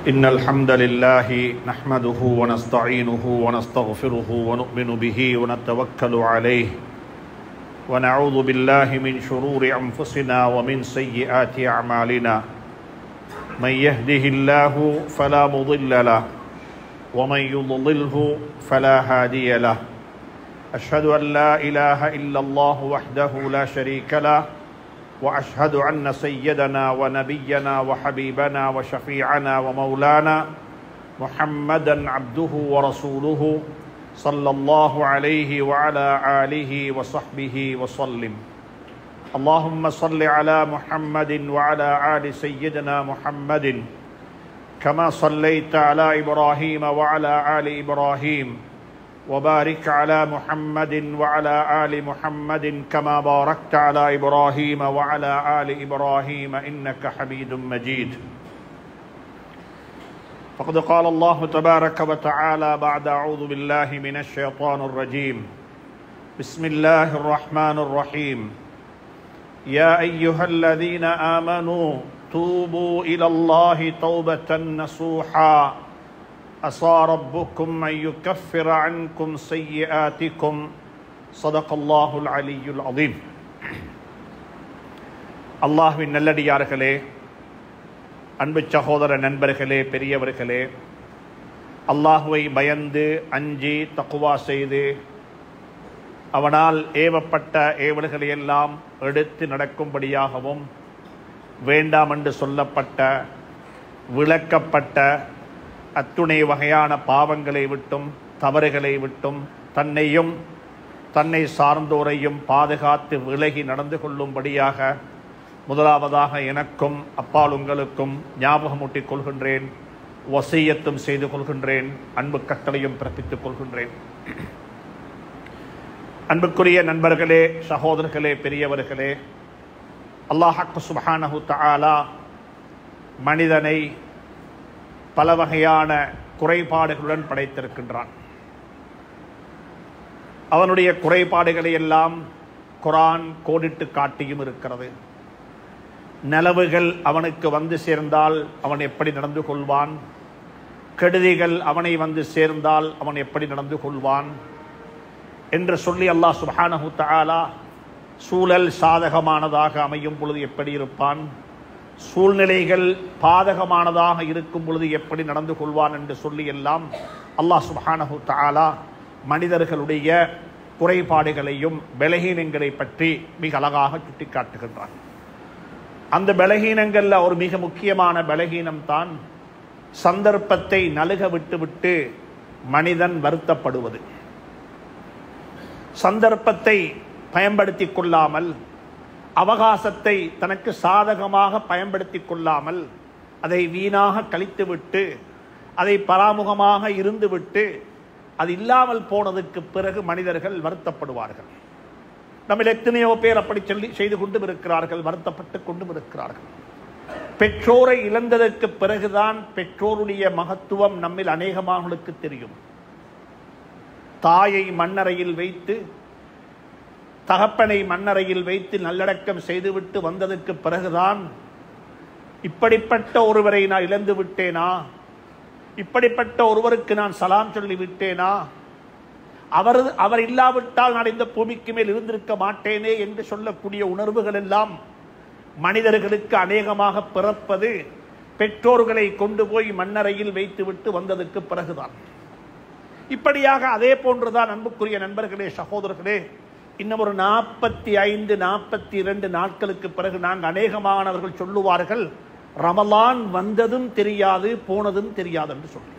إن الحمد لله نحمده ونستعينه ونستغفره ونؤمن به ونتوكل عليه ونعوذ بالله من شرور أنفسنا ومن سيئات أعمالنا من يهده الله فلا مضل له ومن يضلله فلا هادي له أشهد أن لا إله إلا الله وحده لا شريك له واشهد ان سيدنا ونبينا وحبيبنا وشفيعنا ومولانا محمدا عبده ورسوله صلى الله عليه وعلى اله وصحبه وسلم اللهم صل على محمد وعلى ال سيدنا محمد كما صليت على ابراهيم وعلى ال ابراهيم وبارك على محمد وعلى ال محمد كما باركت على ابراهيم وعلى ال ابراهيم انك حميد مجيد فقد قال الله تبارك وتعالى بعد اعوذ بالله من الشيطان الرجيم بسم الله الرحمن الرحيم يا ايها الذين امنوا توبوا الى الله توبه نصوحا عسى ربكم أن يكفر عنكم سيئاتكم صدق الله العلي العظيم அல்லாஹ்வின் நல்லடியார்களே அன்பு சகோதர நண்பர்களே பெரியவர்களே அல்லாஹுவை பயந்து அஞ்சி தக்குவா செய்து அவனால் ஏவப்பட்ட ஏவல்களை எல்லாம் எடுத்து நடக்கும்படியாகவும் வேண்டாம் என்று சொல்லப்பட்ட விளக்கப்பட்ட அத்துணை வகையான பாவங்களை விட்டும் தவறுகளை விட்டும் தன்னையும் தன்னை சார்ந்தோரையும் பாதுகாத்து விலகி நடந்து கொள்ளும்படியாக முதலாவதாக எனக்கும் அப்பால் உங்களுக்கும் ஞாபகமூட்டிக் கொள்கின்றேன் வசையத்தும் செய்து கொள்கின்றேன் அன்பு கட்டளையும் பிறப்பித்துக் கொள்கின்றேன் அன்புக்குரிய நண்பர்களே சகோதரர்களே பெரியவர்களே அல்லாஹாக்கு சுபஹானஹு தஆலா மனிதனை பல வகையான குறைபாடுகளுடன் படைத்திருக்கின்றான் அவனுடைய குறைபாடுகளை எல்லாம் குரான் கோடிட்டு காட்டியும் இருக்கிறது நலவுகள் அவனுக்கு வந்து சேர்ந்தால் அவன் எப்படி நடந்து கொள்வான் கெடுதிகள் அவனை வந்து சேர்ந்தால் அவன் எப்படி நடந்து கொள்வான் என்று சொல்லி அல்லாஹ் சுபானஹு தஆலா சூழல் சாதகமானதாக அமையும் பொழுது எப்படி இருப்பான் சூழ்நிலைகள் பாதகமானதாக இருக்கும் பொழுது எப்படி நடந்து கொள்வான் என்று சொல்லி எல்லாம் அல்லாஹ் சுபஹானஹு தஆலா மனிதர்களுடைய குறைபாடுகளையும் பலகீனங்களை பற்றி மிக அழகாக சுட்டிக்காட்டுகின்றான் அந்த பலகீனங்கள்ல ஒரு மிக முக்கியமான பலகீனம் தான் சந்தர்ப்பத்தை நலுக விட்டுவிட்டு மனிதன் வருத்தப்படுவது சந்தர்ப்பத்தை பயன்படுத்திக் கொள்ளாமல் அவகாசத்தை தனக்கு சாதகமாக பயன்படுத்தி கொள்ளாமல் அதை வீணாக கழித்துவிட்டு அதை பராமுகமாக இருந்துவிட்டு அது இல்லாமல் போனதுக்கு பிறகு மனிதர்கள் வருத்தப்படுவார்கள் நம்ம எத்தனையோ பேர் அப்படி சொல்லி செய்து கொண்டும் இருக்கிறார்கள் வருத்தப்பட்டு கொண்டும் இருக்கிறார்கள் பெற்றோரை இழந்ததற்கு பிறகுதான் பெற்றோருடைய மகத்துவம் நம்மில் அநேகமானவர்களுக்கு தெரியும் தாயை மண்ணறையில் வைத்து தகப்பனை மண்ணறையில் வைத்து நல்லடக்கம் செய்துவிட்டு வந்ததற்கு பிறகுதான் இப்படிப்பட்ட ஒருவரை நான் இழந்து விட்டேனா இப்படிப்பட்ட ஒருவருக்கு நான் சலாம் சொல்லி விட்டேனா அவர் அவர் இல்லாவிட்டால் நான் இந்த பூமிக்கு மேல் இருந்திருக்க மாட்டேனே என்று சொல்லக்கூடிய உணர்வுகள் எல்லாம் மனிதர்களுக்கு அநேகமாக பிறப்பது பெற்றோர்களை கொண்டு போய் மண்ணறையில் வைத்துவிட்டு வந்ததற்கு பிறகுதான் இப்படியாக அதே போன்றுதான் அன்புக்குரிய நண்பர்களே சகோதரர்களே இன்னும் ஒரு நாற்பத்தி ஐந்து நாற்பத்தி இரண்டு நாட்களுக்கு பிறகு நாங்கள் அநேகமானவர்கள் சொல்லுவார்கள் ரமலான் வந்ததும் தெரியாது போனதும் தெரியாது என்று சொல்லி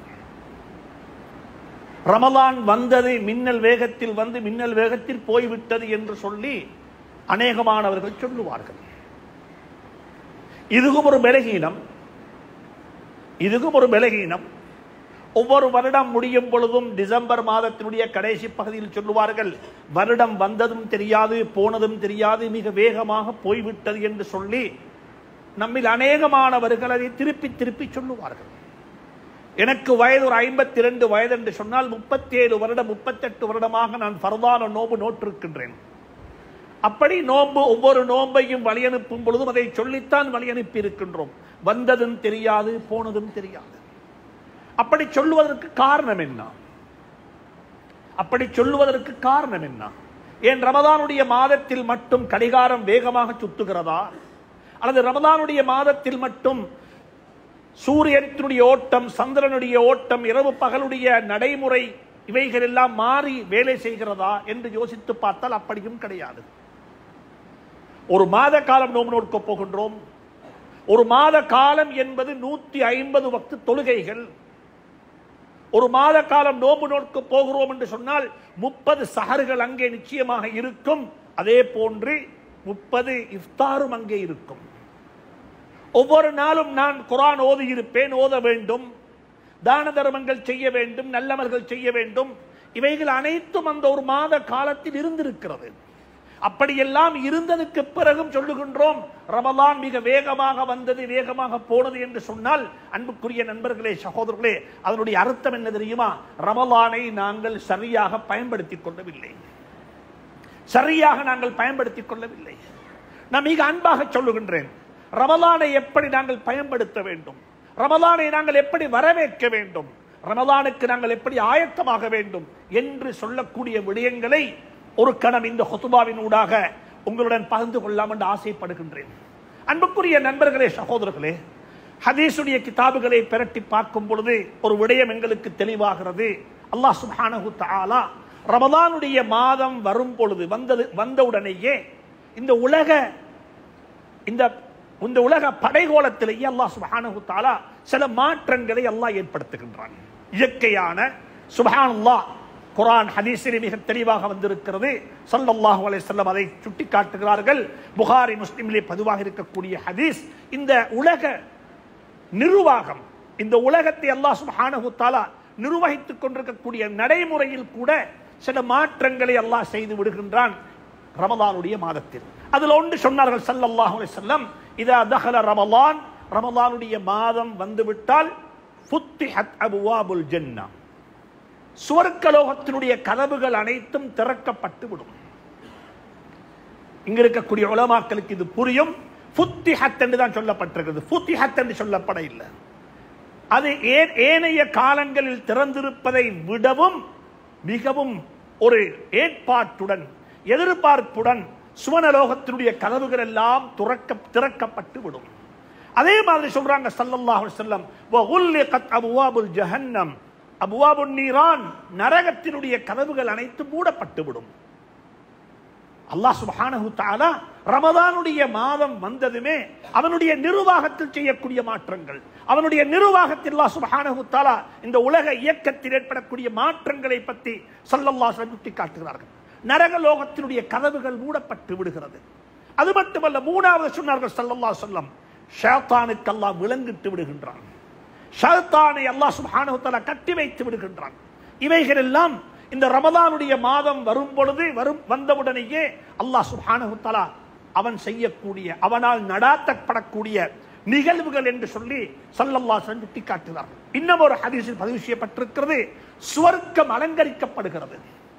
ரமலான் வந்தது மின்னல் வேகத்தில் வந்து மின்னல் வேகத்தில் போய்விட்டது என்று சொல்லி அநேகமானவர்கள் சொல்லுவார்கள் இதுவும் ஒரு பலகீனம் இதுவும் ஒரு பலகீனம் ஒவ்வொரு வருடம் முடியும் பொழுதும் டிசம்பர் மாதத்தினுடைய கடைசி பகுதியில் சொல்லுவார்கள் வருடம் வந்ததும் தெரியாது போனதும் தெரியாது மிக வேகமாக போய்விட்டது என்று சொல்லி நம்மில் அநேகமானவர்கள் அதை திருப்பி திருப்பி சொல்லுவார்கள் எனக்கு வயது ஒரு ஐம்பத்தி இரண்டு வயது என்று சொன்னால் முப்பத்தி ஏழு வருடம் முப்பத்தெட்டு வருடமாக நான் பரதான நோம்பு நோற்றிருக்கின்றேன் அப்படி நோன்பு ஒவ்வொரு நோன்பையும் வழி அனுப்பும் பொழுதும் அதை சொல்லித்தான் வழி அனுப்பி இருக்கின்றோம் வந்ததும் தெரியாது போனதும் தெரியாது அப்படி சொல்லுவதற்கு காரணம் என்ன அப்படி சொல்லுவதற்கு காரணம் என்ன ஏன் ரமதானுடைய மாதத்தில் மட்டும் கடிகாரம் வேகமாக சுத்துகிறதா அல்லது ரமதானுடைய மாதத்தில் மட்டும் சூரியனுடைய ஓட்டம் சந்திரனுடைய ஓட்டம் இரவு பகலுடைய நடைமுறை இவைகள் எல்லாம் மாறி வேலை செய்கிறதா என்று யோசித்து பார்த்தால் அப்படியும் கிடையாது ஒரு மாத காலம் நோம்பு நோக்க போகின்றோம் ஒரு மாத காலம் என்பது நூத்தி ஐம்பது வக்து தொழுகைகள் ஒரு மாத காலம் நோம்பு நோக்க போகிறோம் என்று சொன்னால் முப்பது சஹர்கள் அங்கே நிச்சயமாக இருக்கும் அதே போன்று முப்பது இஃப்தாரும் அங்கே இருக்கும் ஒவ்வொரு நாளும் நான் குரான் ஓதி இருப்பேன் ஓத வேண்டும் தான தர்மங்கள் செய்ய வேண்டும் நல்லவர்கள் செய்ய வேண்டும் இவைகள் அனைத்தும் அந்த ஒரு மாத காலத்தில் இருந்திருக்கிறது அப்படியெல்லாம் இருந்ததுக்கு பிறகும் சொல்லுகின்றோம் ரமலான் மிக வேகமாக வந்தது வேகமாக போனது என்று சொன்னால் அன்புக்குரிய நண்பர்களே சகோதரர்களே அதனுடைய அர்த்தம் என்ன தெரியுமா ரமலானை நாங்கள் சரியாக பயன்படுத்திக் கொள்ளவில்லை சரியாக நாங்கள் பயன்படுத்திக் கொள்ளவில்லை நான் மிக அன்பாக சொல்லுகின்றேன் ரமலானை எப்படி நாங்கள் பயன்படுத்த வேண்டும் ரமலானை நாங்கள் எப்படி வரவேற்க வேண்டும் ரமலானுக்கு நாங்கள் எப்படி ஆயத்தமாக வேண்டும் என்று சொல்லக்கூடிய விடயங்களை ஒரு கணம் இந்த ஹொத்துபாவின் ஊடாக உங்களுடன் பகிர்ந்து கொள்ளலாம் என்று ஆசைப்படுகின்றேன் அன்புக்குரிய நண்பர்களே சகோதரர்களே ஹதீஸுடைய கிதாபுகளை பிரட்டி பார்க்கும் பொழுது ஒரு விடயம் எங்களுக்கு தெளிவாகிறது அல்லாஹ் சுப்ஹானஹு தஆலா ரமலானுடைய மாதம் வரும் பொழுது வந்தது வந்தவுடனேயே இந்த உலக இந்த இந்த உலக படைகோலத்திலேயே அல்லாஹ் சுப்ஹானஹு தஆலா சில மாற்றங்களை அல்லாஹ் ஏற்படுத்துகின்றான் இயற்கையான சுப்ஹானல்லாஹ் குரான் ஹதீஸில் மிக தெளிவாக வந்திருக்கிறது ஸல்லல்லாஹு அலைஹி வஸல்லம் அதை சுட்டிக்காட்டுகிறார்கள் புகாரி முஸ்லிமிலே பதிவாக இருக்கக்கூடிய ஹதீஸ் இந்த உலக நிர்வாகம் இந்த உலகத்தை அல்லாஹ் சுப்ஹானஹு தஆலா நிர்வகித்துக் கொண்டிருக்கக்கூடிய நடைமுறையில் கூட சில மாற்றங்களை அல்லாஹ் செய்து விடுகின்றான் ரமலானுடைய மாதத்தில் அதில் ஒன்று சொன்னார்கள் ஸல்லல்லாஹு அலைஹி வஸல்லம் இதா தஹல ரமலான் ரமலானுடைய மாதம் வந்துவிட்டால் ஃபுத்திஹத் அபுவாபுல் ஜன்னா சுவர்க்கலோகத்தினுடைய கதவுகள் அனைத்தும் திறக்கப்பட்டு விடும் இங்க இருக்கக்கூடிய உலமாக்களுக்கு இது புரியும் ஃபுத்திஹத் என்று தான் சொல்லப்பட்டிருக்கிறது ஃபுத்திஹத் என்று சொல்லப்பட இல்லை அது ஏ- ஏனைய காலங்களில் திறந்திருப்பதை விடவும் மிகவும் ஒரு ஏற்பாட்டுடன் எதிர்பார்ப்புடன் சுவனலோகத்தினுடைய கதவுகள் எல்லாம் துறக்க திறக்கப்பட்டு விடும் அதே மாதிரி சொல்றாங்க ஸல்லல்லாஹு அலைஹி வஸல்லம் வ உல்லிகத் அபுவாபுல் ஜஹன்னம் அபுவாபுன் நீரான் நரகத்தினுடைய கதவுகள் அனைத்தும் மூடப்பட்டு விடும் அல்லாஹ் சுப்ஹானஹு தஆலா ரமதானுடைய மாதம் வந்ததுமே அவனுடைய நிர்வாகத்தில் செய்யக்கூடிய மாற்றங்கள் அவனுடைய நிர்வாகத்தில் அல்லாஹ் சுப்ஹானஹு தஆலா இந்த உலக இயக்கத்தில் ஏற்படக்கூடிய மாற்றங்களை பற்றி ஸல்லல்லாஹு அலைஹி சுட்டி காட்டுகிறார்கள் நரக லோகத்தினுடைய கதவுகள் மூடப்பட்டு விடுகிறது அது மட்டுமல்ல மூணாவது சொன்னார்கள் ஸல்லல்லாஹு அலைஹி வஸல்லம் ஷைத்தானுக்கு அல்லாஹ் விலங்கிட்டு விடுகின்றான் ஷைத்தானை அல்லாஹ் சுப்ஹானஹு தஆலா கட்டி வைத்து விடுகின்றான் இவைகள் எல்லாம் இந்த ரமதானுடைய மாதம் வரும் பொழுது வரும் வந்தவுடனேயே அல்லாஹ் சுப்ஹானஹு தஆலா அவன் செய்யக்கூடிய அவனால் நடாத்தப்படக்கூடிய நிகழ்வுகள் என்று சொல்லி ஸல்லல்லாஹு அலைஹி சுட்டி காட்டுகிறார் இன்னும் ஒரு ஹதீஸில் பதிவு செய்யப்பட்டிருக்கிறது சுவர்க்கம் அலங்கரிக்கப்படுகிறது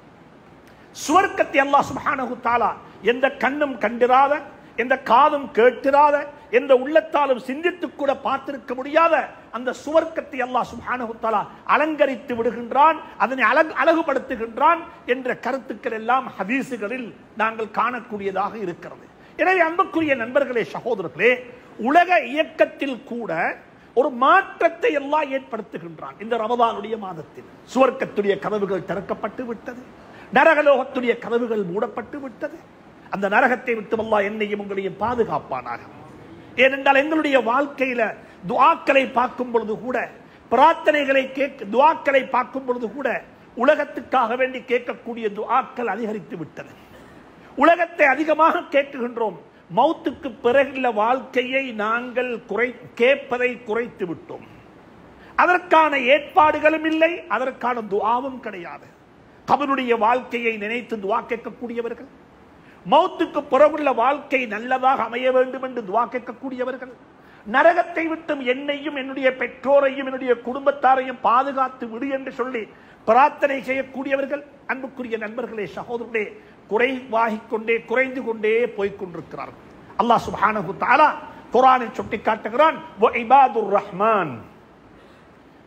சுவர்க்கத்தை அல்லாஹ் சுப்ஹானஹு தஆலா எந்த கண்ணும் கண்டிராத எந்த காதும் கேட்டிராத எந்த உள்ளத்தாலும் சிந்தித்து கூட பார்த்திருக்க முடியாத அந்த சுவர்க்கத்தை அல்லாஹ் சுப்ஹானஹு தஆலா அலங்கரித்து விடுகின்றான் அதனை அழகு அழகுபடுத்துகின்றான் என்ற கருத்துக்கள் எல்லாம் ஹதீஸுகளில் நாங்கள் காணக்கூடியதாக இருக்கிறது எனவே அன்புக்குரிய நண்பர்களே சகோதரர்களே உலக இயக்கத்தில் கூட ஒரு மாற்றத்தை எல்லாம் ஏற்படுத்துகின்றான் இந்த ரமதானுடைய மாதத்தில் சுவர்க்கத்துடைய கதவுகள் திறக்கப்பட்டு விட்டது நரகலோகத்துடைய கதவுகள் மூடப்பட்டு விட்டது அந்த நரகத்தை விட்டு அல்லாஹ் என்னையும் உங்களையும் பாதுகாப்பானாக ஏனென்றால் எங்களுடைய வாழ்க்கையில துஆக்களை பார்க்கும் பொழுது கூட பிரார்த்தனைகளை கேட்க துஆக்களை பார்க்கும் பொழுது கூட உலகத்துக்காக வேண்டி கேட்கக்கூடிய துஆக்கள் அதிகரித்து விட்டது உலகத்தை அதிகமாக கேட்குகின்றோம் மௌத்துக்கு பிறகுள்ள வாழ்க்கையை நாங்கள் குறை கேட்பதை குறைத்து விட்டோம் அதற்கான ஏற்பாடுகளும் இல்லை அதற்கான துஆவும் கிடையாது கபருடைய வாழ்க்கையை நினைத்து துஆ கேட்கக்கூடியவர்கள் மௌத்துக்கு புறமுள்ள வாழ்க்கை நல்லதாக அமைய வேண்டும் என்று துஆ கேட்கக்கூடியவர்கள் நரகத்தை விட்டும் என்னையும் என்னுடைய பெற்றோரையும் என்னுடைய குடும்பத்தாரையும் பாதுகாத்து விடு என்று சொல்லி பிரார்த்தனை செய்யக்கூடியவர்கள் அன்புக்குரிய நண்பர்களே சகோதரர்களே குறைவாகிக் கொண்டே குறைந்து கொண்டே போய்க் கொண்டிருக்கிறார்கள் அல்லாஹ் சுப்ஹானஹு தஆலா குர்ஆனில் சுட்டி காட்டுகிறான் வ இபாதுர் ரஹ்மான்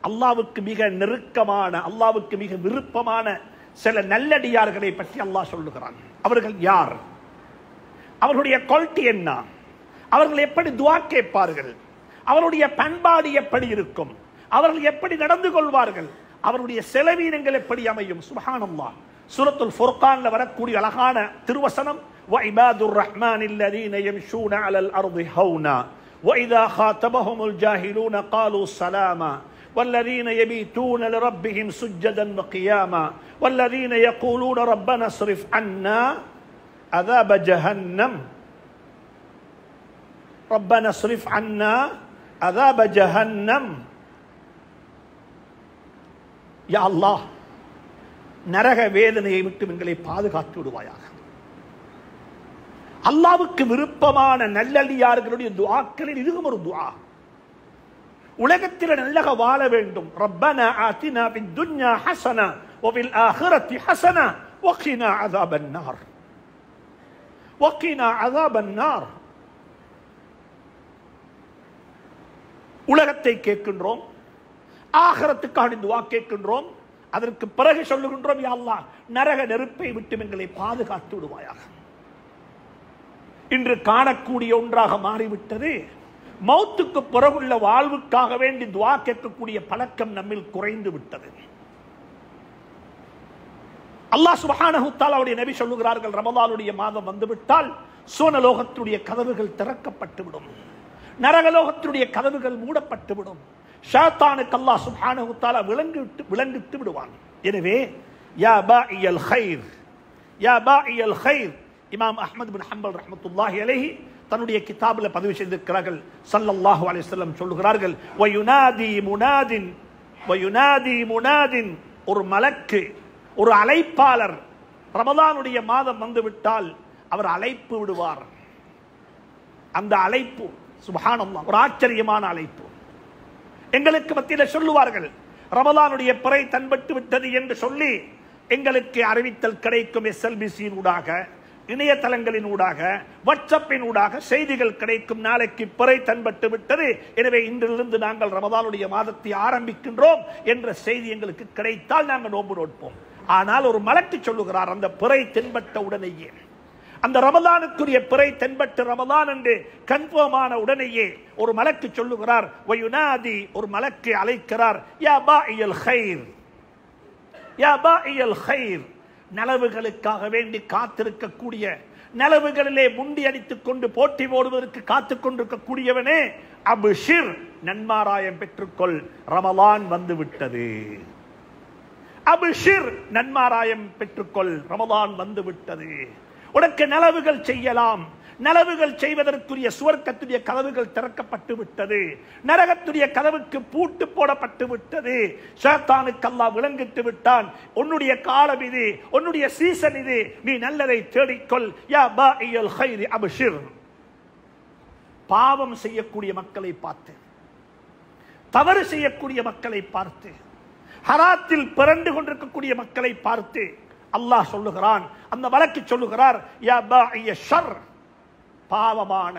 அல்லாவுக்கு மிக நெருக்கமான அல்லாவுக்கு மிக விருப்பமான சில நல்லடியார்களை பற்றி அல்லாஹ் சொல்லுகிறான் அவர்கள் யார் அவர்களுடைய குவாலிட்டி என்ன அவர்கள் எப்படி துவா கேட்பார்கள் அவருடைய பண்பாடு எப்படி இருக்கும் அவர்கள் எப்படி நடந்து கொள்வார்கள் அவருடைய செலவீனங்கள் எப்படி அமையும் சுபஹானல்லா சூரத்துல் ஃபுர்கான்ல வரக்கூடிய அழகான திருவசனம் وعباد الرحمن الذين يمشون على الأرض هونا وإذا خاطبهم الجاهلون قالوا سلاما والذين يبيتون لربهم سجدا وقياما والذين يقولون ربنا اصرف عنا عذاب جهنم ربنا اصرف عنا عذاب جهنم யா அல்லாஹ் நரக வேதனையை விட்டு எங்களை பாதுகாத்து விடுவாயாக அல்லாவுக்கு விருப்பமான நல்லடியார்களுடைய துஆக்களில் இதுவும் ஒரு துஆ உலகத்தில் நல்லக வாழ வேண்டும் ரப்பனா ஆத்தினா பின் துன்யா ஹசனா وفي الآخرة حسنة وقنا عذاب النار وقنا عذاب النار உலகத்தை கேட்கின்றோம் ஆகரத்துக்கான துவா கேட்கின்றோம் அதற்கு பிறகு சொல்லுகின்றோம் யா அல்லாஹ் நரக நெருப்பை விட்டு எங்களை பாதுகாத்து விடுவாயாக இன்று காணக்கூடிய ஒன்றாக மாறிவிட்டது மௌத்துக்கு பிறகுள்ள வாழ்வுக்காக வேண்டி துவா கேட்கக்கூடிய பழக்கம் நம்மில் குறைந்து விட்டது அல்லாஹ் சுபஹானஹு தஆலாவுடைய நபி சொல்லுகிறார்கள் ரமலானுடைய மாதம் வந்துவிட்டால் சோனலோகத்துடைய கதவுகள் திறக்கப்பட்டுவிடும் நரகலோகத்தினுடைய கதவுகள் மூடப்பட்டுவிடும் ஷாத்தானுக்கு அல்லாஹ் சுப்ஹானஹு தஆலா விளங்கிட்டு விளங்கிட்டு விடுவான் எனவே யா பாஇயல் கைர் யா பாஇயல் கைர் இமாம் அஹ்மத் பின் ஹம்பல் ரஹ்மத்துல்லாஹி அலைஹி தன்னுடைய கிதாபில் பதிவு செய்திருக்கிறார்கள் ஸல்லல்லாஹு அலைஹி வஸல்லம் சொல்லுகிறார்கள் வயுனாதி முனாதின் வயுனாதி முனாதின் ஒரு மலக்கு ஒரு அழைப்பாளர் ரமதானுடைய மாதம் வந்துவிட்டால் அவர் அழைப்பு விடுவார் அந்த அழைப்பு சுபஹானல்லாஹ் ஒரு ஆச்சரியமான அழைப்பு எங்களுக்கு மத்தியில் சொல்லுவார்கள் ரமலானுடைய பிறை தன்பட்டு விட்டது என்று சொல்லி எங்களுக்கு அறிவித்தல் கிடைக்கும் எஸ்எல்பிசியின் ஊடாக இணையதளங்களின் ஊடாக வாட்ஸ்அப்பின் ஊடாக செய்திகள் கிடைக்கும் நாளைக்கு பிறை தன்பட்டு விட்டது எனவே இன்றிலிருந்து நாங்கள் ரமதானுடைய மாதத்தை ஆரம்பிக்கின்றோம் என்ற செய்தி எங்களுக்கு கிடைத்தால் நாங்கள் நோன்பு நோட்போம் ஆனால் ஒரு மலக்கு சொல்லுகிறார் அந்த பிறை தென்பட்ட உடனேயே அந்த ரமதானுக்குரிய பிறை தென்பட்டு ரமதான் என்று கன்ஃபார்மான உடனேயே ஒரு மலக்கு சொல்லுகிறார் வயுனாதி ஒரு மலக்கு அழைக்கிறார் யா பாஇயல் கைர் யா பாஇயல் கைர் நலவுகளுக்காக வேண்டி காத்திருக்கக்கூடிய நலவுகளிலே முண்டி அடித்துக் கொண்டு போட்டி போடுவதற்கு காத்துக் கொண்டிருக்கக்கூடியவனே அபுஷிர் நன்மாராயம் பெற்றுக்கொள் ரமலான் வந்து விட்டது அபிஷிர் நன்மாராயம் பெற்றுக்கொள் ரமதான் வந்து விட்டது உனக்கு நலவுகள் செய்யலாம் நலவுகள் செய்வதற்குரிய சுவர்க்கத்துடைய கதவுகள் திறக்கப்பட்டு விட்டது நரகத்துடைய கதவுக்கு பூட்டு போடப்பட்டு விட்டது ஷேத்தானுக்கு அல்லாஹ் விளங்கிட்டு விட்டான் உன்னுடைய காலம் இது உன்னுடைய சீசன் இது நீ நல்லதை தேடிக்கொள் யா பாஇயல் கைரி அபிஷிர் பாவம் செய்யக்கூடிய மக்களை பார்த்து தவறு செய்யக்கூடிய மக்களை பார்த்து ஹராத்தில் பிறண்டு கொண்டிருக்கக்கூடிய மக்களை பார்த்து அல்லாஹ் சொல்லுகிறான் அந்த வழக்கு சொல்லுகிறார் யா பாஇய ஷர் பாவமான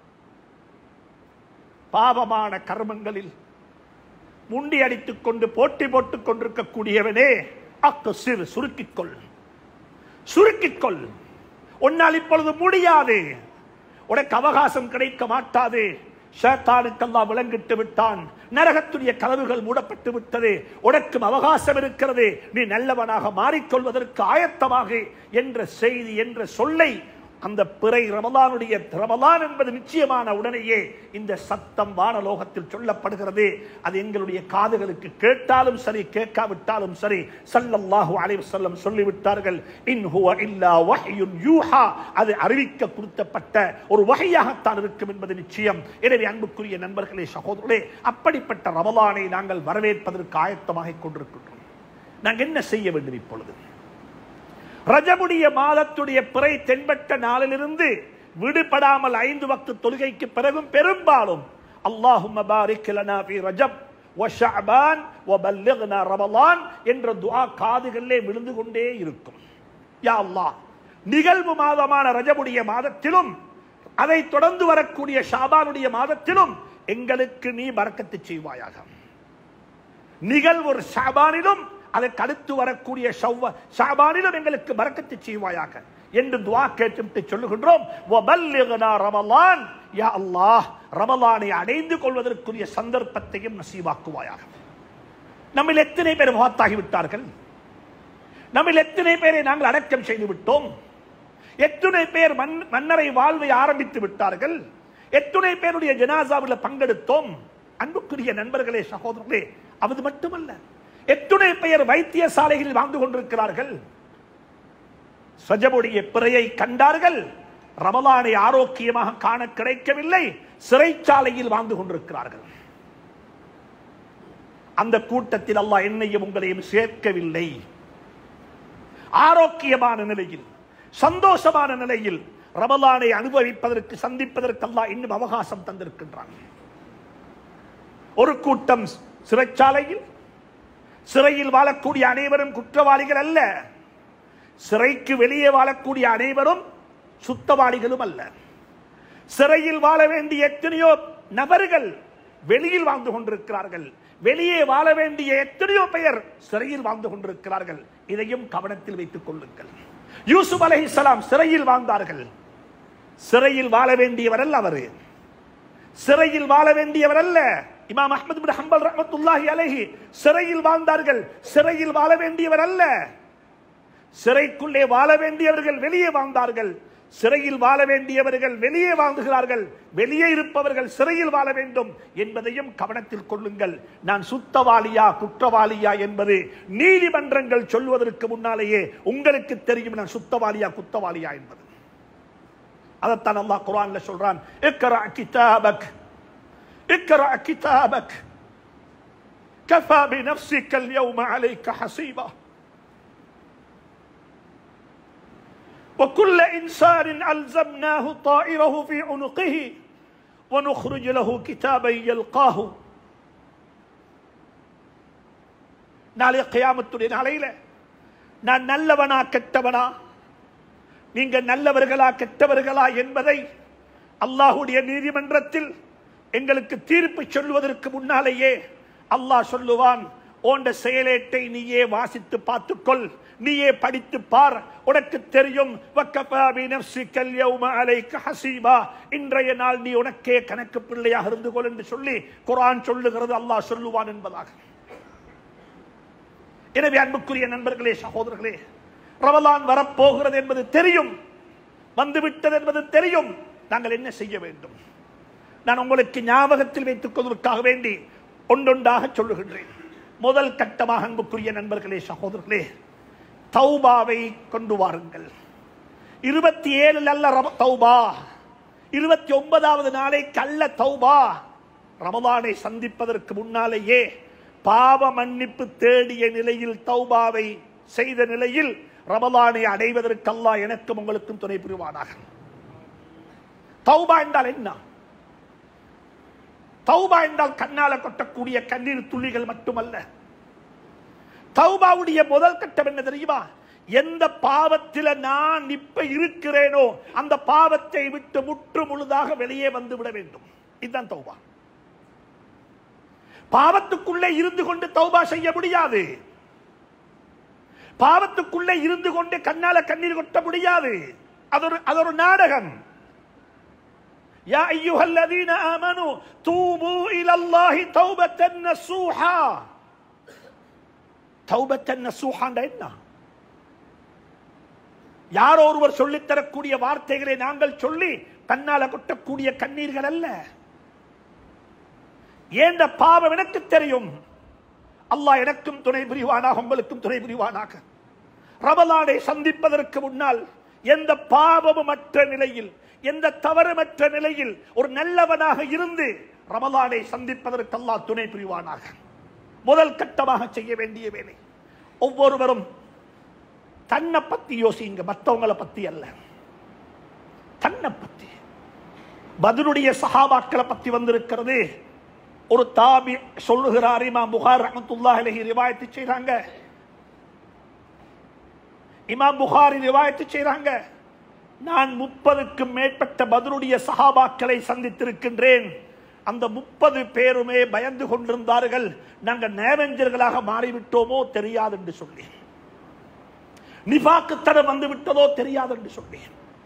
பாவமான கர்மங்களில் முண்டி அடித்துக் கொண்டு போட்டி போட்டுக் கொண்டிருக்கக்கூடியவனே அக்கு சிறு சுருக்கிக்கொள் சுருக்கிக்கொள் உன்னால் இப்பொழுது முடியாது உனக்கு அவகாசம் கிடைக்க மாட்டாது ஷேத்தானுக்கெல்லாம் விளங்கிட்டு விட்டான் நரகத்துடைய கதவுகள் மூடப்பட்டு விட்டது உனக்கும் அவகாசம் இருக்கிறது நீ நல்லவனாக மாறிக்கொள்வதற்கு ஆயத்தமாக என்ற செய்தி என்ற சொல்லை அந்த பிறை ரமலானுடைய ரமலான் என்பது நிச்சயமான உடனேயே இந்த சத்தம் வானலோகத்தில் சொல்லப்படுகிறது அது எங்களுடைய காதுகளுக்கு கேட்டாலும் சரி கேட்காவிட்டாலும் சரி சல்லல்லாஹு அலைஹி வஸல்லம் சொல்லிவிட்டார்கள் இன் ஹுவ இல்லா வஹ்யுன் யூஹா அது அறிவிக்க கொடுத்தப்பட்ட ஒரு வகையாகத்தான் இருக்கும் என்பது நிச்சயம் எனவே அன்புக்குரிய நண்பர்களே சகோதரர்களே அப்படிப்பட்ட ரமலானை நாங்கள் வரவேற்பதற்கு ஆயத்தமாக கொண்டிருக்கின்றோம் நாங்கள் என்ன செய்ய வேண்டும் இப்பொழுது ரஜமுடைய மாதத்துடைய பிறை தென்பட்ட நாளிலிருந்து விடுபடாமல் ஐந்து வக்து தொழுகைக்கு பிறகும் பெரும்பாலும் அல்லாஹும் ரஜப் வஷஅபான் வபல்லிக்னா ரமலான் என்ற துஆ காதுகளிலே விழுந்து கொண்டே இருக்கும் யா அல்லாஹ் நிகழ்வு மாதமான ரஜமுடைய மாதத்திலும் அதை தொடர்ந்து வரக்கூடிய ஷாபானுடைய மாதத்திலும் எங்களுக்கு நீ பறக்கத்து செய்வாயாக நிகழ்வு ஒரு ஷாபானிலும் அதற்கு அடுத்து வரக்கூடிய ஷவ்வ- ஷாபானிலும் எங்களுக்கு பறக்கத்து செய்வாயாக என்று துவா கேட்டு சொல்லுகின்றோம் வபல்லிக்னா ரமலான் யா அல்லாஹ் ரமலானை அடைந்து கொள்வதற்குரிய சந்தர்ப்பத்தையும் நசீவாக்குவாயாக நம்மில் எத்தனை பேர் வாத்தாகி விட்டார்கள் நம்மில் எத்தனை பேரை நாங்கள் அடக்கம் செய்து விட்டோம் எத்தனை பேர் மண் மன்னரை வாழ்வை ஆரம்பித்து விட்டார்கள் எத்தனை பேருடைய ஜனாசாவில் பங்கெடுத்தோம் அன்புக்குரிய நண்பர்களே சகோதரர்களே அது மட்டுமல்ல எத்தனை பேர் வைத்தியசாலைகளில் வாழ்ந்து கொண்டிருக்கிறார்கள் சஜபுடைய பிறையை கண்டார்கள் ரமலானை ஆரோக்கியமாக காண கிடைக்கவில்லை சிறைச்சாலையில் வாழ்ந்து கொண்டிருக்கிறார்கள் அந்த கூட்டத்தில் அல்லாஹ் என்னையும் உங்களையும் சேர்க்கவில்லை ஆரோக்கியமான நிலையில் சந்தோஷமான நிலையில் ரமலானை அனுபவிப்பதற்கு சந்திப்பதற்கு அல்லாஹ் இன்னும் அவகாசம் தந்திருக்கின்றான் ஒரு கூட்டம் சிறைச்சாலையில் சிறையில் வாழக்கூடிய அனைவரும் குற்றவாளிகள் அல்ல சிறைக்கு வெளியே வாழக்கூடிய அனைவரும் சுத்தவாளிகளும் அல்ல சிறையில் வாழ வேண்டிய எத்தனையோ நபர்கள் வெளியில் வாழ்ந்து கொண்டிருக்கிறார்கள் வெளியே வாழ வேண்டிய எத்தனையோ பெயர் சிறையில் வாழ்ந்து கொண்டிருக்கிறார்கள் இதையும் கவனத்தில் வைத்துக் கொள்ளுங்கள் யூசுப் அலைஹிஸ்ஸலாம் சிறையில் வாழ்ந்தார்கள் சிறையில் வாழ வேண்டியவர் அல்ல அவரு சிறையில் வாழ வேண்டியவர் அல்ல இமாம் அஹ்மது பின் ஹம்பல் ரஹ்மத்துல்லாஹி அலைஹி சிறையில் வாழ்ந்தார்கள் சிறையில் வாழ வேண்டியவர் அல்ல சிறைக்குள்ளே வாழ வேண்டியவர்கள் வெளியே வாழ்ந்தார்கள் சிறையில் வாழ வேண்டியவர்கள் வெளியே வாழ்ந்துகிறார்கள் வெளியே இருப்பவர்கள் சிறையில் வாழ வேண்டும் என்பதையும் கவனத்தில் கொள்ளுங்கள் நான் சுத்தவாளியா குற்றவாளியா என்பது நீதிமன்றங்கள் சொல்வதற்கு முன்னாலேயே உங்களுக்கு தெரியும் நான் சுத்தவாளியா குத்தவாளியா என்பது அதைத்தான் அல்லாஹ் குர்ஆன்ல சொல்றான் இக்ரா கிதாபக் இக்ரா கிதாபக் கஃபா பினஃப்ஸிக اليوم عليك حسيبا وكل إنسان ألزمناه طائره في عنقه ونخرج له كتابا يلقاه நாளை கியாமத்துடைய நாளையில நான் நல்லவனா கெட்டவனா நீங்க நல்லவர்களா கெட்டவர்களா என்பதை அல்லாஹுடைய நீதிமன்றத்தில் எங்களுக்கு தீர்ப்பு சொல்லுவதற்கு முன்னாலேயே அல்லாஹ் சொல்லுவான் ஓண்ட செயலேட்டை நீயே வாசித்து பார்த்துக்கொள் நீயே படித்து பார் உனக்கு தெரியும் வக்கஃபா பினஃப்ஸிகல் யௌம அலைக ஹஸீபா இன்றைய நாள் நீ உனக்கே கணக்கு பிள்ளையாக இருந்து கொள் என்று சொல்லி குர்ஆன் சொல்லுகிறது அல்லாஹ் சொல்லுவான் என்பதாக எனவே அன்புக்குரிய நண்பர்களே சகோதரர்களே ரமலான் வரப்போகிறது என்பது தெரியும் வந்துவிட்டது என்பது தெரியும் நாங்கள் என்ன செய்ய வேண்டும் நான் உங்களுக்கு ஞாபகத்தில் வைத்துக் கொள்வதற்காக வேண்டி ஒன்றொன்றாக சொல்லுகின்றேன் முதல் கட்டமாக அன்புக்குரிய நண்பர்களே சகோதரர்களே தௌபாவை கொண்டு வாருங்கள் இருபத்தி ஏழு அல்ல ரம- தௌபா இருபத்தி ஒன்பதாவது நாளை கள்ள தௌபா ரமலானை சந்திப்பதற்கு முன்னாலேயே பாவ மன்னிப்பு தேடிய நிலையில் தௌபாவை செய்த நிலையில் ரமலானை அடைவதற்கு அல்லாஹ் எனக்கும் உங்களுக்கும் துணை புரிவானாக தௌபா என்றால் என்ன தௌபா என்றால் கண்ணால கொட்டக்கூடிய கண்ணீர் துளிகள் மட்டுமல்ல தௌபாவுடைய முதல் கட்டம் என்ன தெரியுமா எந்த பாவத்தில நான் இப்ப இருக்கிறேனோ அந்த பாவத்தை விட்டு முற்று முழுதாக வெளியே வந்து விட வேண்டும் இதுதான் தௌபா பாவத்துக்குள்ளே இருந்து கொண்டு தௌபா செய்ய முடியாது பாவத்துக்குள்ளே இருந்து கொண்டு கண்ணால கண்ணீர் கொட்ட முடியாது அது ஒரு அது ஒரு நாடகம் يا أيها الذين آمنوا توبوا إلى الله توبة نصوحا توبة نصوحا என்ன யாரோ ஒருவர் சொல்லித் தரக்கூடிய வார்த்தைகளை நாங்கள் சொல்லி கண்ணால கொட்டக்கூடிய கண்ணீர்கள் அல்ல ஏண்ட பாவம் எனக்கு தெரியும் அல்லாஹ் எனக்கும் துணை புரிவானாக உங்களுக்கும் துணை புரிவானாக ரமலானை சந்திப்பதற்கு முன்னால் எந்த பாவமுமற்ற நிலையில் எந்த தவறுமற்ற நிலையில் ஒரு நல்லவனாக இருந்து ரமலானை சந்திப்பதற்கு அல்லாஹ் துணை புரிவானாக முதல் கட்டமாக செய்ய வேண்டிய வேலை ஒவ்வொருவரும் தன்னை பத்தி யோசிங்க மற்றவங்களை பத்தி அல்ல தன்னை பத்தி பதிலுடைய சஹாபாக்களை பத்தி வந்திருக்கிறது ஒரு தாபி சொல்லுகிறார் இமாம் புகார் ரஹமத்துல்லாஹி அலைஹி ரிவாயத்து செய்றாங்க இமாம் புகாரி ரிவாயத்து செய்றாங்க நான் முப்பதுக்கும் மேற்பட்ட பதிலுடைய சஹாபாக்களை சந்தித்திருக்கின்றேன் அந்த முப்பது பேருமே பயந்து கொண்டிருந்தார்கள் நாங்க நேவெஞ்சர்களாக மாறிவிட்டோமோ தெரியாது என்று சொல்லி நிபாக்குத்தனம் வந்து விட்டதோ தெரியாது என்று சொல்லி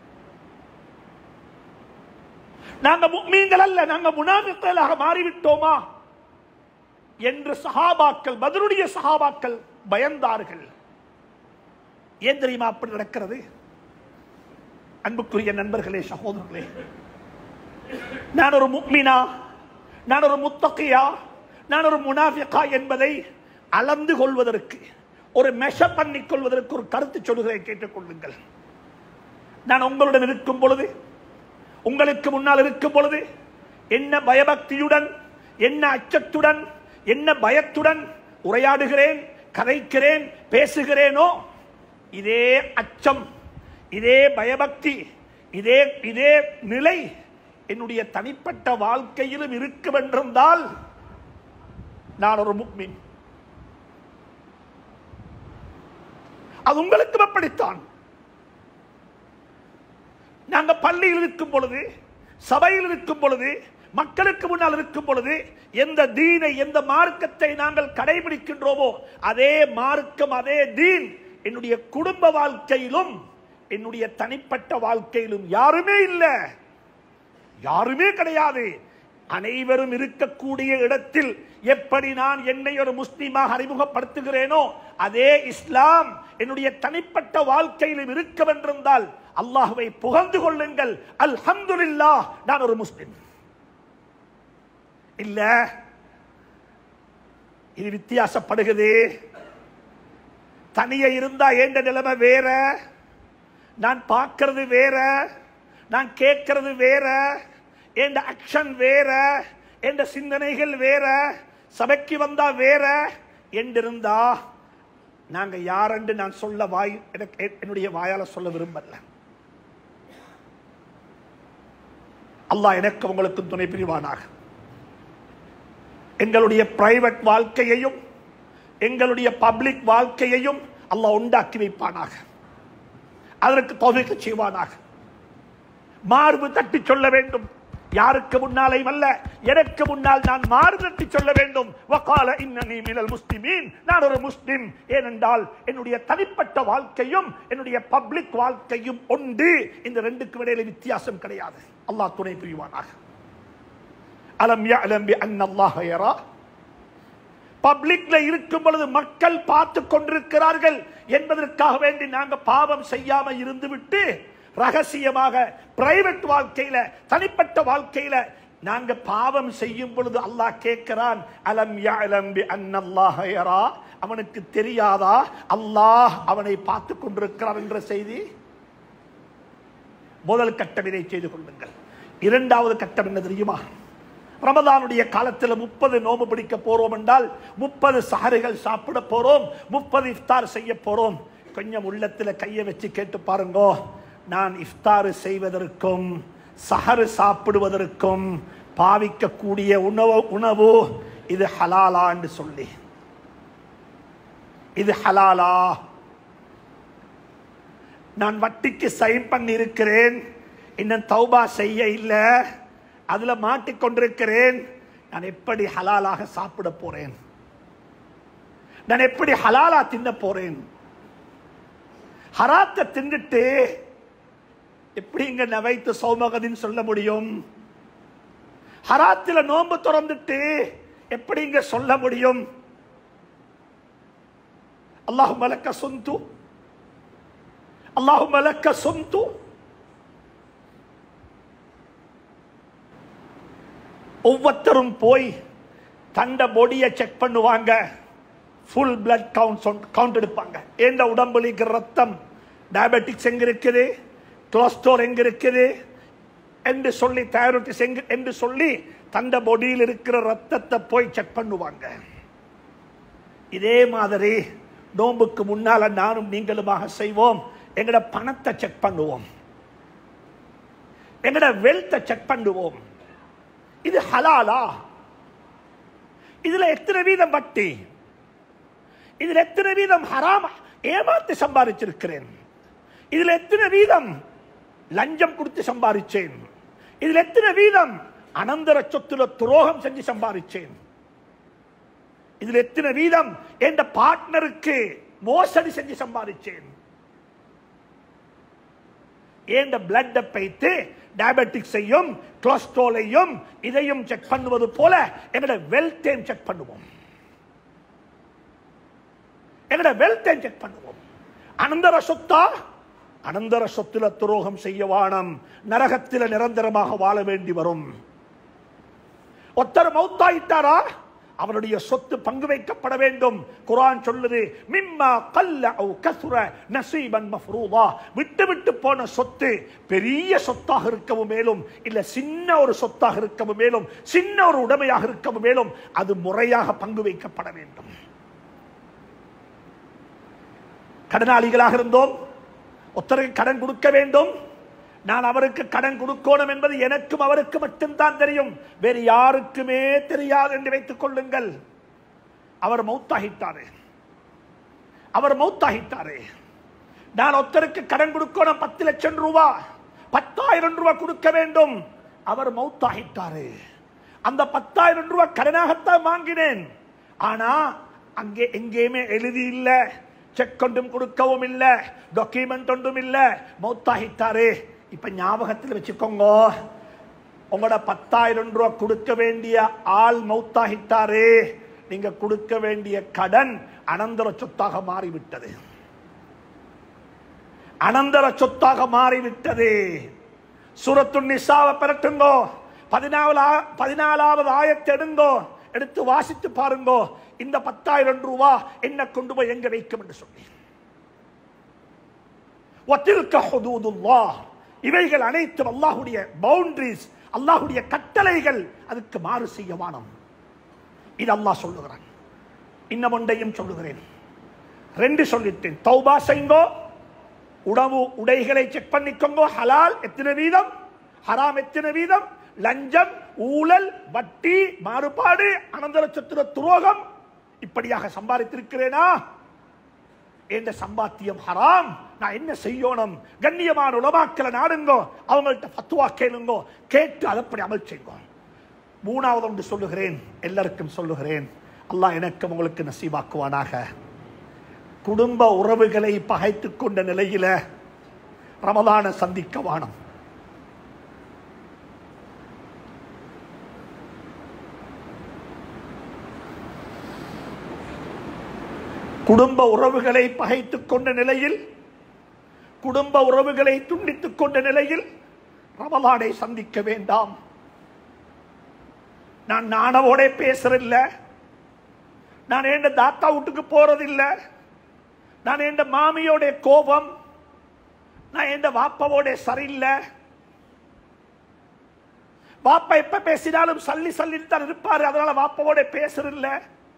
நாங்க முக்மீன்கள் அல்ல நாங்க முனாபிக்களாக மாறிவிட்டோமா என்று சஹாபாக்கள் பதிலுடைய சஹாபாக்கள் பயந்தார்கள் ஏன் தெரியுமா அப்படி நடக்கிறது அன்புக்குரிய நண்பர்களே சகோதரர்களே நான் ஒரு முக்மினா நான் ஒரு முத்தகையா நான் ஒரு முனாஃபிகா என்பதை அளந்து கொள்வதற்கு ஒரு மெஷ பண்ணிக் கொள்வதற்கு ஒரு கருத்து சொல்லுகிறேன் கேட்டுக்கொள்ளுங்கள் நான் உங்களுடன் இருக்கும் பொழுது உங்களுக்கு முன்னால் இருக்கும் பொழுது என்ன பயபக்தியுடன் என்ன அச்சத்துடன் என்ன பயத்துடன் உரையாடுகிறேன் கதைக்கிறேன் பேசுகிறேனோ இதே அச்சம் இதே பயபக்தி இதே இதே நிலை என்னுடைய தனிப்பட்ட வாழ்க்கையிலும் இருக்கும் என்றிருந்தால் நான் ஒரு முக்மின் அது உங்களுக்கும் அப்படித்தான் நாங்க பள்ளியில் இருக்கும் பொழுது சபையில் இருக்கும் பொழுது மக்களுக்கு முன்னால் இருக்கும் பொழுது எந்த தீனை எந்த மார்க்கத்தை நாங்கள் கடைபிடிக்கின்றோமோ அதே மார்க்கம் அதே தீன் என்னுடைய குடும்ப வாழ்க்கையிலும் என்னுடைய தனிப்பட்ட வாழ்க்கையிலும் யாருமே இல்லை யாருமே கிடையாது அனைவரும் இருக்கக்கூடிய இடத்தில் எப்படி நான் என்னை ஒரு முஸ்லீமாக அறிமுகப்படுத்துகிறேனோ அதே இஸ்லாம் என்னுடைய தனிப்பட்ட வாழ்க்கையிலும் இருக்க வென்றிருந்தால் அல்லாஹுவை புகழ்ந்து கொள்ளுங்கள் அல்ஹம்துலில்லாஹ் நான் ஒரு முஸ்லிம் இல்ல இது வித்தியாசப்படுகிறது தனியே இருந்தா ஏண்ட நிலைமை வேற நான் பார்க்கிறது வேற நான் கேட்கிறது வேற என் ஆக்ஷன் வேற என் சிந்தனைகள் வேற சபைக்கு வந்தா வேற என்றிருந்தா நாங்க யாரென்று நான் சொல்ல வாய் எனக்கு என்னுடைய வாயால சொல்ல விரும்பல அல்லாஹ் எனக்கு உங்களுக்கும் துணை புரிவானாக எங்களுடைய பிரைவேட் வாழ்க்கையையும் எங்களுடைய பப்ளிக் வாழ்க்கையையும் அல்லாஹ் உண்டாக்கி வைப்பானாக அதற்கு தொகைக்கு செய்வானாக மார்பு தட்டி சொல்ல வேண்டும் யாருக்கு முன்னாலையும் அல்ல எனக்கு முன்னால் நான் மாறு தட்டி சொல்ல வேண்டும் வகால இன்னனி மினல் முஸ்லிமீன் நான் ஒரு முஸ்லிம் ஏனென்றால் என்னுடைய தனிப்பட்ட வாழ்க்கையும் என்னுடைய பப்ளிக் வாழ்க்கையும் உண்டு இந்த ரெண்டுக்கு இடையில வித்தியாசம் கிடையாது அல்லாஹ் துணை புரிவானாக அலம் யஅலம் பி அன்ன அல்லாஹ் யரா பப்ளிக்ல இருக்கும் பொழுது மக்கள் பார்த்து கொண்டிருக்கிறார்கள் என்பதற்காக வேண்டி நாங்க பாவம் செய்யாம இருந்து விட்டு ரகசியமாக பிரைவேட் வாழ்க்கையில தனிப்பட்ட வாழ்க்கையில நாங்க பாவம் செய்யும் பொழுது அல்லாஹ் கேட்கிறான் அலம் யஅலம் பி அன்ன அல்லாஹ் யரா அவனுக்கு தெரியாதா அல்லாஹ் அவனை பார்த்து கொண்டிருக்கிறான் என்ற செய்தி முதல் கட்டம் இதை செய்து கொள்ளுங்கள் இரண்டாவது கட்டம் என்ன தெரியுமா ரமதானுடைய காலத்தில் முப்பது நோம்பு பிடிக்க போறோம் என்றால் முப்பது சஹர்கள் சாப்பிட போறோம் முப்பது இஃப்தார் செய்ய போறோம் கொஞ்சம் உள்ளத்துல கையை வச்சு கேட்டு பாருங்கோ நான் இஃப்தார் செய்வதற்கும் சஹரு சாப்பிடுவதற்கும் பாவிக்கக்கூடிய உணவு உணவு இது ஹலாலான்னு சொல்லி இது ஹலாலா நான் வட்டிக்கு சைன் பண்ணி இருக்கிறேன் இன்னும் தௌபா செய்ய இல்லை அதுல மாட்டிக்கொண்டிருக்கிறேன் நான் எப்படி ஹலாலாக சாப்பிட போறேன் நான் எப்படி ஹலாலா தின்ன போறேன் ஹராத்தை தின்னுட்டு எப்படி இங்க நவைத்து சௌமகதின்னு சொல்ல முடியும் ஹராத்தில நோன்பு திறந்துட்டு எப்படி இங்க சொல்ல முடியும் அல்லாஹு மலக்க சொந்து அல்லாஹு மலக்க சொந்து ஒவ்வொருத்தரும் போய் தண்ட பொடியை செக் பண்ணுவாங்க ஃபுல் பிளட் கவுண்ட் கவுண்ட் எடுப்பாங்க எந்த உடம்புல இருக்கிற ரத்தம் டயபெட்டிக்ஸ் எங்க இருக்குது கொலஸ்ட்ரால் எங்க இருக்குது என்று சொல்லி தைராய்டிஸ் எங்க என்று சொல்லி தண்ட பொடியில் இருக்கிற ரத்தத்தை போய் செக் பண்ணுவாங்க இதே மாதிரி நோம்புக்கு முன்னால நானும் நீங்களுமாக செய்வோம் எங்கட பணத்தை செக் பண்ணுவோம் எங்கட வெல்த்தை செக் பண்ணுவோம் இது ஹலாலா இதுல எத்தனை வீதம் வட்டி இதுல எத்தனை வீதம் ஹராம ஏமாத்து சம்பாதிச்சிருக்கிறேன் இதுல எத்தனை வீதம் லஞ்சம் கொடுத்து சம்பாதிச்சேன் இதுல எத்தனை வீதம் அனந்தர சொத்துல துரோகம் செஞ்சு சம்பாதிச்சேன் இதுல எத்தனை வீதம் என் பார்ட்னருக்கு மோசடி செஞ்சு சம்பாதிச்சேன் ஏண்ட பிளட் பைத்து டயபெட்டிக்ஸையும் கொலஸ்ட்ராலையும் இதையும் செக் பண்ணுவது போல எங்களோட வெல்த்தையும் செக் பண்ணுவோம் எங்களோட வெல்த்தையும் செக் பண்ணுவோம் அனந்தர சொத்தா அனந்தர சொத்துல துரோகம் செய்ய வானம் நரகத்தில நிரந்தரமாக வாழ வேண்டி வரும் ஒருத்தர் மௌத்தாயிட்டாரா அவருடைய சொத்து பங்கு வைக்கப்பட வேண்டும் குர்ஆன் சொல்லுது மிம்மா கல்ல அவு கசுர நசீபன் மஃப்ரூதா விட்டு விட்டு போன சொத்து பெரிய சொத்தாக இருக்கவும் மேலும் இல்ல சின்ன ஒரு சொத்தாக இருக்கவும் மேலும் சின்ன ஒரு உடைமையாக இருக்கவும் மேலும் அது முறையாக பங்கு வைக்கப்பட வேண்டும் கடனாளிகளாக இருந்தோம் ஒருத்தருக்கு கடன் கொடுக்க வேண்டும் நான் அவருக்கு கடன் கொடுக்கணும் என்பது எனக்கும் அவருக்கு மட்டும்தான் தெரியும் வேறு யாருக்குமே தெரியாது என்று வைத்துக் கொள்ளுங்கள் அவர் மௌத்தாகிட்டாரு அவர் மௌத்தாகிட்டாரு நான் ஒருத்தருக்கு கடன் கொடுக்கணும் பத்து லட்சம் ரூபா பத்தாயிரம் ரூபாய் கொடுக்க வேண்டும் அவர் மௌத்தாகிட்டாரு அந்த பத்தாயிரம் ரூபாய் கடனாகத்தான் வாங்கினேன் ஆனா அங்கே எங்கேயுமே எழுதி இல்ல செக் ஒன்றும் கொடுக்கவும் இல்ல டாக்குமெண்ட் ஒன்றும் இல்ல மௌத்தாகிட்டாரு இப்ப ஞாபகத்தில் வச்சுக்கோங்க உங்களோட பத்தாயிரம் ரூபாய் கொடுக்க வேண்டிய ஆள் மௌத்தாகிட்டாரு நீங்க கொடுக்க வேண்டிய கடன் அனந்தர சொத்தாக மாறிவிட்டது அனந்தர சொத்தாக மாறிவிட்டது சூரத்து நிசாவை பெறட்டுங்கோ பதினாலா பதினாலாவது ஆயத்தை எடுங்கோ எடுத்து வாசித்து பாருங்கோ இந்த பத்தாயிரம் ரூபா என்ன கொண்டு போய் எங்க வைக்கும் என்று சொன்னேன் வத்திருக்க ஹுதூதுல்லாஹ் இவைகள் அனைத்தும் அல்லாஹ்வுடைய பவுண்டரிஸ் அல்லாஹ்வுடைய கட்டளைகள் அதுக்கு மாறு செய்ய வானம் இது அல்லாஹ் சொல்லுகிறான் இன்னும் ஒன்றையும் சொல்லுகிறேன் ரெண்டு சொல்லிட்டேன் தௌபா செய்ங்கோ உணவு உடைகளை செக் பண்ணிக்கோங்க ஹலால் எத்தனை வீதம் ஹராம் எத்தனை வீதம் லஞ்சம் ஊழல் வட்டி மாறுபாடு அனந்தர சத்துர துரோகம் இப்படியாக சம்பாதித்திருக்கிறேனா என்ற சம்பாத்தியம் ஹராம் நான் என்ன செய்யணும் கண்ணியமான உலமாக்களை நாடுங்கோ அவங்கள்ட்ட பத்துவா கேளுங்கோ கேட்டு அதப்படி அமல் செய்யுங்க மூணாவது ஒன்று சொல்லுகிறேன் எல்லாருக்கும் சொல்லுகிறேன் அல்லாஹ் எனக்கும் உங்களுக்கு நசீபாக்குவானாக குடும்ப உறவுகளை பகைத்துக் கொண்ட நிலையில ரமதான சந்திக்க வானம் குடும்ப உறவுகளை பகைத்துக் கொண்ட நிலையில் குடும்ப உறவுகளை துண்டித்துக் கொண்ட நிலையில் ரமலானை சந்திக்க வேண்டாம் நான் நாணவோட பேசுறதில்ல நான் என் தாத்தா வீட்டுக்கு போறதில்ல நான் என் மாமியோட கோபம் நான் என் வாப்பாவோட சரியில்லை வாப்பா எப்ப பேசினாலும் சல்லி சல்லின்னு தான் இருப்பாரு அதனால வாப்பாவோட பேசுறதில்ல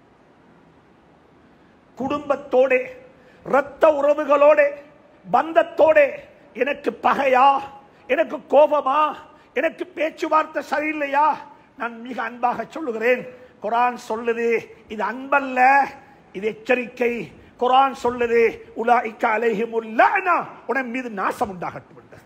குடும்பத்தோட இரத்த உறவுகளோட பந்தத்தோட எனக்கு பகையா எனக்கு கோபமா எனக்கு பேச்சுவார்த்தை சரியில்லையா நான் மிக அன்பாக சொல்லுகிறேன் குரான் சொல்லுது இது அன்பல்ல இது எச்சரிக்கை குரான் சொல்லுது உலாய்க்க அலைஹிமுல்லா உடன் மீது நாசம் உண்டாகட்டும் என்று.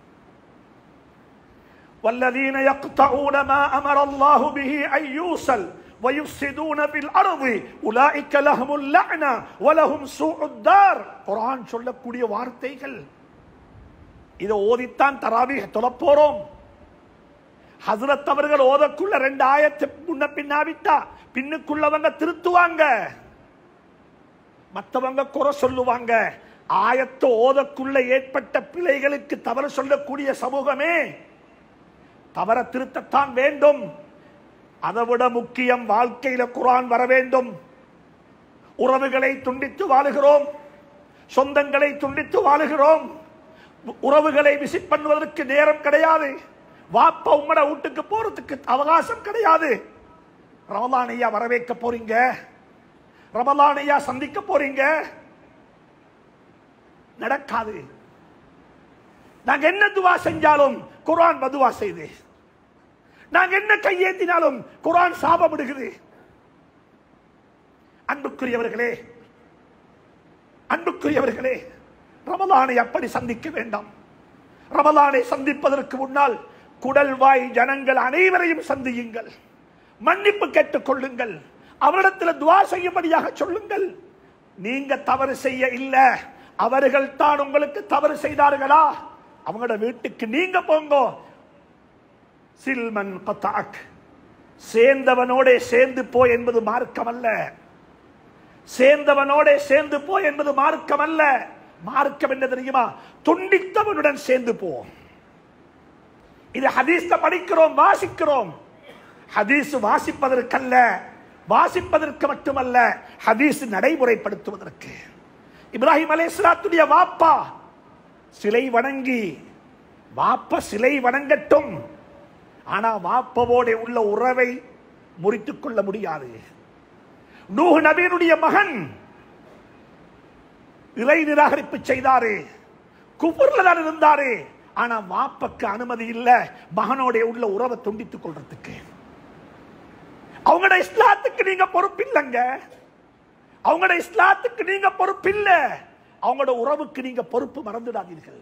والذين يقطعون ما امر الله به ان يوصل ويفسدون في الارض اولئك لهم اللعنه ولهم سوء الدار குர்ஆன் சொல்லக்கூடிய வார்த்தைகள் இதை ஓதித்தான் தராவீஹ் தொழப் போறோம் ஹசரத் அவர்கள் ஓதக்குள்ள ரெண்டு ஆயத்து முன்ன பின்னாவிட்டா பின்னுக்குள்ளவங்க திருத்துவாங்க மத்தவங்க குறை சொல்லுவாங்க ஆயத்தை ஓதக்குள்ள ஏற்பட்ட பிழைகளுக்கு தவறு சொல்லக்கூடிய சமூகமே தவற திருத்தத்தான் வேண்டும் அதை விட முக்கியம் வாழ்க்கையில குரான் வர வேண்டும் உறவுகளை துண்டித்து வாழுகிறோம் சொந்தங்களை துண்டித்து வாழுகிறோம் உ- உறவுகளை விசிட் பண்ணுவதற்கு நேரம் கிடையாது வாப்பா உம்மட வீட்டுக்கு போறதுக்கு அவகாசம் கிடையாது ரமலான் ஐயா வரவேற்க போறீங்க ரமலான் ஐயா சந்திக்க போறீங்க நடக்காது நாங்க என்ன துவா செஞ்சாலும் குர்ஆன் பதுவா செய்து நாங்க என்ன கையேந்தினாலும் குர்ஆன் சாபமிடுகிறது அன்புக்குரியவர்களே அன்புக்குரியவர்களே ரமலானை அப்படி சந்திக்க வேண்டாம் ரமலானை சந்திப்பதற்கு முன்னால் குடல்வாய் ஜனங்கள் அனைவரையும் சந்தியுங்கள் மன்னிப்பு கேட்டுக் கொள்ளுங்கள் அவரிடத்தில் துவா செய்யும்படியாக சொல்லுங்கள் நீங்க தவறு செய்ய இல்ல அவர்கள் தான் உங்களுக்கு தவறு செய்தார்களா அவங்களோட வீட்டுக்கு நீங்க போங்க சில்மன் கத்தாக் சேர்ந்தவனோட சேர்ந்து போ என்பது மார்க்கம் அல்ல சேர்ந்தவனோட சேர்ந்து போ என்பது மார்க்கம் அல்ல மார்க்கம் என்ன தெரியுமா துண்டித்தவனுடன் சேர்ந்து போ இது ஹதீஸ்ல படிக்கிறோம் வாசிக்கிறோம் ஹதீஸ் வாசிப்பதற்கல்ல வாசிப்பதற்கு மட்டுமல்ல ஹதீஸ் நடைமுறைப்படுத்துவதற்கு இப்ராஹிம் அலைஹிஸ்ஸலாத்துடைய வாப்பா சிலை வணங்கி வாப்பா சிலை வணங்கட்டும் ஆனா வாப்பவோட உள்ள உறவை முறித்துக் கொள்ள முடியாது நூஹ் நபியினுடைய மகன் இறை நிராகரிப்பு செய்தாரு குபுர்ல தான் இருந்தாரு ஆனா வாப்பக்கு அனுமதி இல்ல மகனோட உள்ள உறவை துண்டித்துக் கொள்றதுக்கு அவங்களோட இஸ்லாத்துக்கு நீங்க பொறுப்பில்லைங்க அவங்களோட இஸ்லாத்துக்கு நீங்க பொறுப்பில்ல அவங்களோட உறவுக்கு நீங்க பொறுப்பு மறந்துடாதீர்கள்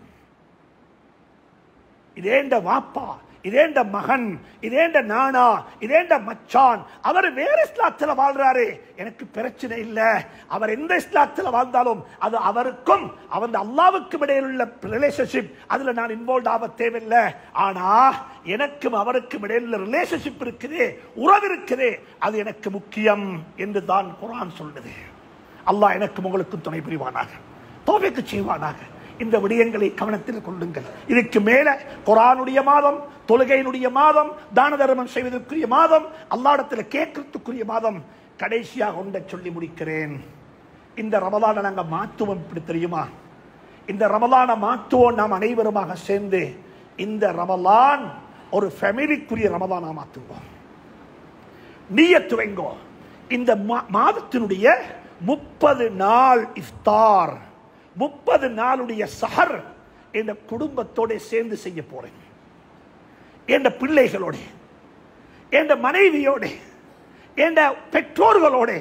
இதேண்ட வாப்பா இதேண்ட மகன் இதேண்ட நானா இதேண்ட மச்சான் அவர் வேற இஸ்லாத்துல வாழ்றாரு எனக்கு பிரச்சனை இல்ல அவர் எந்த இஸ்லாத்துல வாழ்ந்தாலும் அது அவருக்கும் அவன் அல்லாவுக்கும் இடையில் உள்ள ரிலேஷன்ஷிப் அதுல நான் இன்வால்வ் ஆக தேவையில்லை ஆனா எனக்கும் அவருக்கும் இடையில் உள்ள ரிலேஷன்ஷிப் இருக்குது உறவு இருக்குது அது எனக்கு முக்கியம் என்று தான் குரான் சொல்லுது அல்லாஹ் எனக்கும் உங்களுக்கும் துணை புரிவானாக தோவைக்கு செய்வானாக இந்த விடயங்களை கவனத்தில் கொள்ளுங்கள் இதுக்கு மேல குரானுடைய மாதம் தொழுகையினுடைய மாதம் தான தர்மம் செய்வதற்குரிய மாதம் அல்லாடத்தில் கேட்கறதுக்குரிய மாதம் கடைசியாக ஒன்றை சொல்லி முடிக்கிறேன் இந்த ரமலானை நாங்க மாற்றுவோம் இப்படி தெரியுமா இந்த ரமலானை மாற்றுவோம் நாம் அனைவருமாக சேர்ந்து இந்த ரமலான் ஒரு ஃபேமிலிக்குரிய ரமலானா மாற்றுவோம் நீயத்து வைங்கோ இந்த மா- மாதத்தினுடைய முப்பது நாள் இஃப்தார் முப்பது நாளுடைய சஹர் என் குடும்பத்தோட சேர்ந்து செய்ய போறேன் என் பிள்ளைகளோட என் மனைவியோட என் பெற்றோர்களோட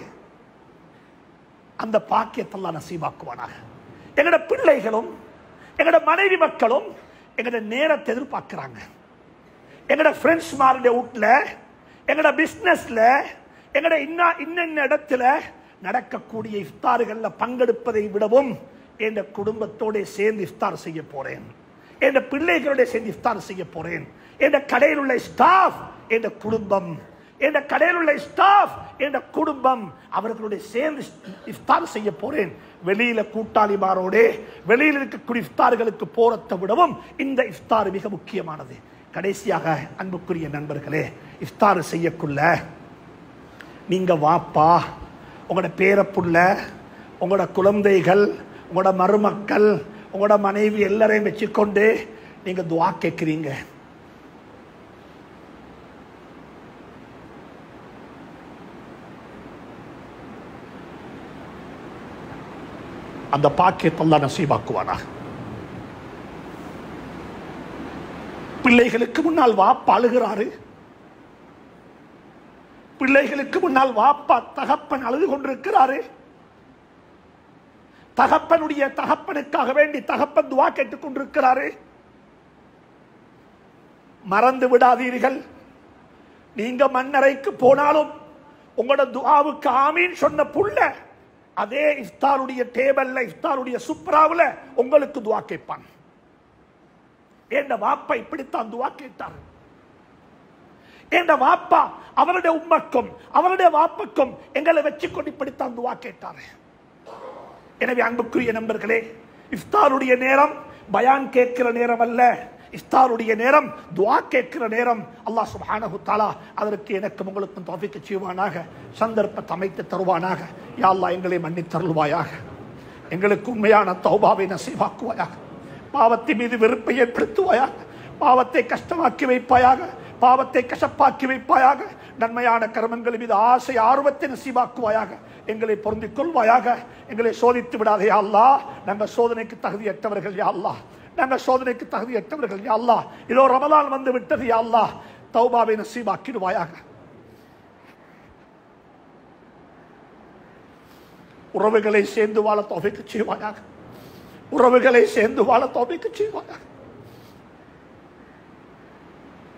அந்த பாக்கியத்தெல்லாம் நசீபாக்குவானாக எங்களோட பிள்ளைகளும் எங்களோட மனைவி மக்களும் எங்களோட நேரத்தை எதிர்பார்க்கிறாங்க எங்களோட ஃப்ரெண்ட்ஸ் மாருடைய வீட்டில் எங்களோட பிஸ்னஸ்ல எங்களோட இன்ன இன்ன இடத்துல நடக்கக்கூடிய இஃப்தார்கள்ல பங்கெடுப்பதை விடவும் என் குடும்பத்தோட சேர்ந்து இஃப்தார் செய்ய போறேன் என் பிள்ளைகளோட சேர்ந்து இஃப்தார் செய்ய போறேன் என் கடையில் உள்ள ஸ்டாஃப் என் குடும்பம் என் கடையில் உள்ள ஸ்டாஃப் என் குடும்பம் அவர்களுடைய சேர்ந்து இஃப்தார் செய்ய போறேன் வெளியில கூட்டாளிமாரோட வெளியில் இருக்கக்கூடிய இஃப்தார்களுக்கு போறதை விடவும் இந்த இஃப்தார் மிக முக்கியமானது கடைசியாக அன்புக்குரிய நண்பர்களே இஃப்தார் செய்யக்குள்ள நீங்க வாப்பா உங்களோட பேரப்புள்ள உங்களோட குழந்தைகள் உங்களோட மருமக்கள் உங்களோட மனைவி எல்லாரையும் வச்சுக்கொண்டு நீங்க துவா கேட்கிறீங்க அந்த பாக்கியத்தெல்லாம் நசீபாக்குவானா பிள்ளைகளுக்கு முன்னால் வாப்பா அழுகிறாரு பிள்ளைகளுக்கு முன்னால் வாப்பா தகப்பன் அழுது கொண்டிருக்கிறாரு தகப்பனுடைய தகப்பனுக்காக வேண்டி தகப்பன் துவா கேட்டுக் கொண்டிருக்கிறாரு மறந்து விடாதீர்கள் நீங்க மண்ணறைக்கு போனாலும் உங்களோட துஆவுக்கு ஆமீன் சொன்ன புள்ள அதே இஃப்தாருடைய டேபிள்ல இஃப்தாருடைய சுப்ராவுல உங்களுக்கு துவா கேட்பான் என் வாப்பா இப்படித்தான் துவா கேட்டார் என் வாப்பா அவருடைய உம்மக்கும் அவருடைய வாப்புக்கும் எங்களை வச்சு கொண்டு இப்படித்தான் துவா கேட்டார் எனவே அன்புக்குரிய நண்பர்களே இஃப்தாருடைய நேரம் பயான் கேட்கிற நேரம் அல்ல இஃப்தாருடைய நேரம் துவா கேட்கிற நேரம் அல்லாஹ் சுப்ஹானஹு தஆலா அதற்கு எனக்கு உங்களுக்கும் தௌஃபீக் செய்வானாக சந்தர்ப்பத்தை அமைத்து தருவானாக யா அல்லாஹ் எங்களை மன்னித் தருள்வாயாக எங்களுக்கு உண்மையான தௌபாவை நசீவாக்குவாயாக பாவத்தின் மீது வெறுப்பை ஏற்படுத்துவாயாக பாவத்தை கஷ்டமாக்கி வைப்பாயாக பாவத்தை கசப்பாக்கி வைப்பாயாக நன்மையான கர்மங்கள் மீது ஆசை ஆர்வத்தை நசீவாக்குவாயாக எங்களை பொருந்திக் கொள்வாயாக எங்களை சோதித்து விடாதே யா அல்லாஹ் நாங்கள் சோதனைக்கு தகுதியற்றவர்கள் யா அல்லாஹ் நாங்கள் சோதனைக்கு தகுதியற்றவர்கள் யா அல்லாஹ் இதோ ரமலான் வந்து விட்டது யா அல்லாஹ் தௌபாவை நசீவாக்கிடுவாயாக உறவுகளை சேர்ந்து வாழ தோவைக்கு செய்வாயாக உறவுகளை சேர்ந்து வாழ தோவைக்கு செய்வாயாக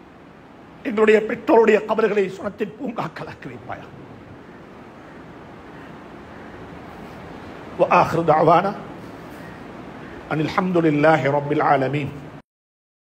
எங்களுடைய பெற்றோருடைய கபர்களை சுனத்தின் பூங்காக்களாக்கி வைப்பாயா وآخر دعوانا أن الحمد لله رب العالمين